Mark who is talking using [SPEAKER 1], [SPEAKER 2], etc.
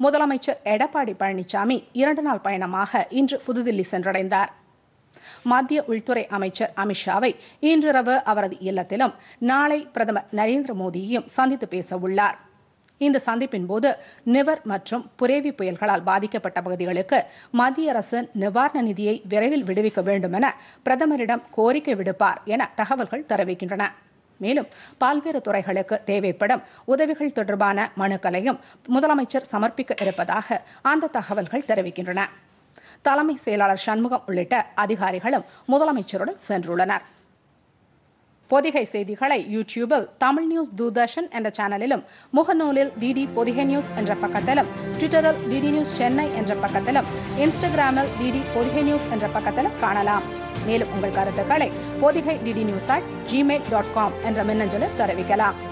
[SPEAKER 1] முதலமைச்சர் எடப்பாடி பழனிசாமி இரண்டு நாள் பயணமாக இன்று புதுதில்லி சென்றடைந்தார் மத்திய உள்துறை அமைச்சர் அமித்ஷாவை இன்றிரவு அவரது இல்லத்திலும் நாளை பிரதமர் நரேந்திர மோடியையும் சந்தித்து பேச உள்ளார் இந்த சந்திப்பின் போது நிவர் மற்றும் புரேவி புயல்களால் பாதிக்கப்பட்ட பகுதிகளுக்கு மத்திய அரசு நிவாரண நிதியை விரைவில் விடுவிக்க வேண்டும் என பிரதமரிடம் கோரிக்கை விடுப்பார் என தகவல்கள் தெரிவிக்கின்றன மேலும் பல்வேறு துறைகளுக்கு தேவைப்படும் உதவிகள் தொடர்பான மனுக்களையும் முதலமைச்சர் சமர்ப்பிக்க இருப்பதாக அந்த தகவல்கள் தெரிவிக்கின்றன தலைமை செயலாளர் சண்முகம் உள்ளிட்ட அதிகாரிகளும் முதலமைச்சருடன் சென்றுள்ளனர் பொதிகை செய்திகளை யூடியூபில் தமிழ் நியூஸ் தூர்தர்ஷன் என்ற சேனலிலும் முகநூலில் டிடி பொதிகை நியூஸ் என்ற பக்கத்திலும் ட்விட்டரில் டிடி நியூஸ் சென்னை என்ற பக்கத்திலும் இன்ஸ்டாகிராமில் டிடி பொதிகை நியூஸ் என்ற பக்கத்திலும் காணலாம் மேலும் உங்கள் கருத்துக்களை Podhigai DD news at Gmail dot com என்ற மின்னஞ்சலில் தெரிவிக்கலாம்